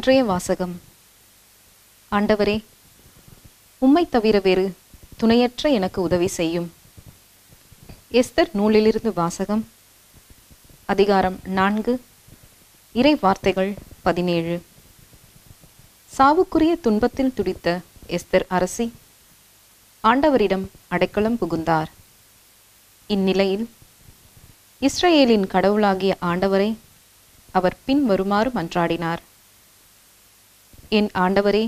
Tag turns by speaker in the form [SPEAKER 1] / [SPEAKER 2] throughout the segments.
[SPEAKER 1] இன்றைய வாசகம் ஆண்டவரே உம்மை தவிர வேறு துணையற்ற எனக்கு உதவி செய்யும் எஸ்தர் நூலிலிருந்து வாசகம் அதிகாரம் நான்கு இறை வார்த்தைகள் பதினேழு சாவுக்குரிய துன்பத்தில் துடித்த எஸ்தர் அரசி ஆண்டவரிடம் அடைக்கலம் புகுந்தார் இந்நிலையில் இஸ்ரவேலின் கடவுளாகிய ஆண்டவரை அவர் பின்வருமாறு மன்றாடினார் என் ஆண்டவரே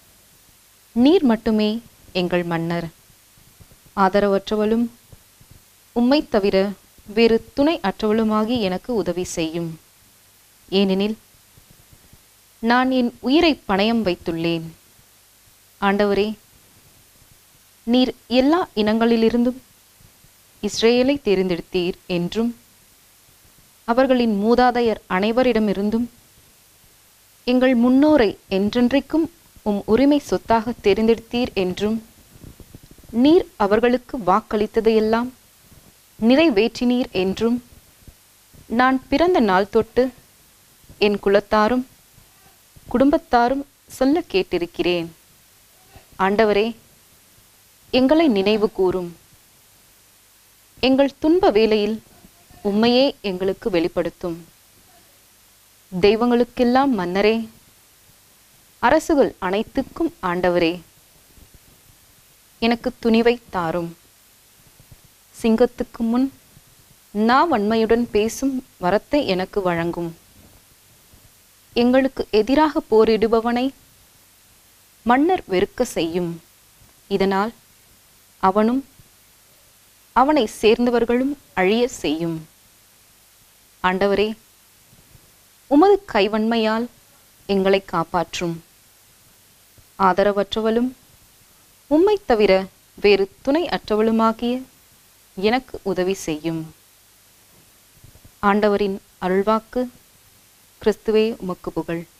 [SPEAKER 1] நீர் மட்டுமே எங்கள் மன்னர் ஆதரவற்றவளும் உம்மைத் தவிர வேறு துணை அற்றவளுமாகி எனக்கு உதவி செய்யும் ஏனெனில் நான் என் உயிரை பணயம் வைத்துள்ளேன் ஆண்டவரே நீர் எல்லா இனங்களிலிருந்தும் இஸ்ரேலை தேர்ந்தெடுத்தீர் என்றும் அவர்களின் மூதாதையர் அனைவரிடமிருந்தும் எங்கள் முன்னோரை என்றென்றைக்கும் உம் உரிமை சொத்தாக தெரிந்தெடுத்தீர் என்றும் நீர் அவர்களுக்கு வாக்களித்ததையெல்லாம் நிறைவேற்றினீர் என்றும் நான் பிறந்த நாள் தொட்டு என் குலத்தாரும் குடும்பத்தாரும் சொல்ல கேட்டிருக்கிறேன் ஆண்டவரே எங்களை நினைவு கூரும் எங்கள் துன்ப வேளையில் உம்மையே எங்களுக்கு வெளிப்படுத்தும் தெய்வங்களுக்கெல்லாம் மன்னரே அரசுகள் அனைத்துக்கும் ஆண்டவரே எனக்கு துணிவை தாரும் சிங்கத்துக்கு முன் நான் வன்மையுடன் பேசும் வரத்தை எனக்கு வழங்கும் எங்களுக்கு எதிராக போரிடுபவனை மன்னர் வெறுக்க செய்யும் இதனால் அவனும் அவனை சேர்ந்தவர்களும் அழிய செய்யும் ஆண்டவரே உமது கைவன்மையால் எங்களை காப்பாற்றும் ஆதரவற்றவளும் உம்மைத் தவிர வேறு துணை அற்றவளுமாகிய எனக்கு உதவி செய்யும் ஆண்டவரின் அருள்வாக்கு கிறிஸ்துவே உமக்கு புகழ்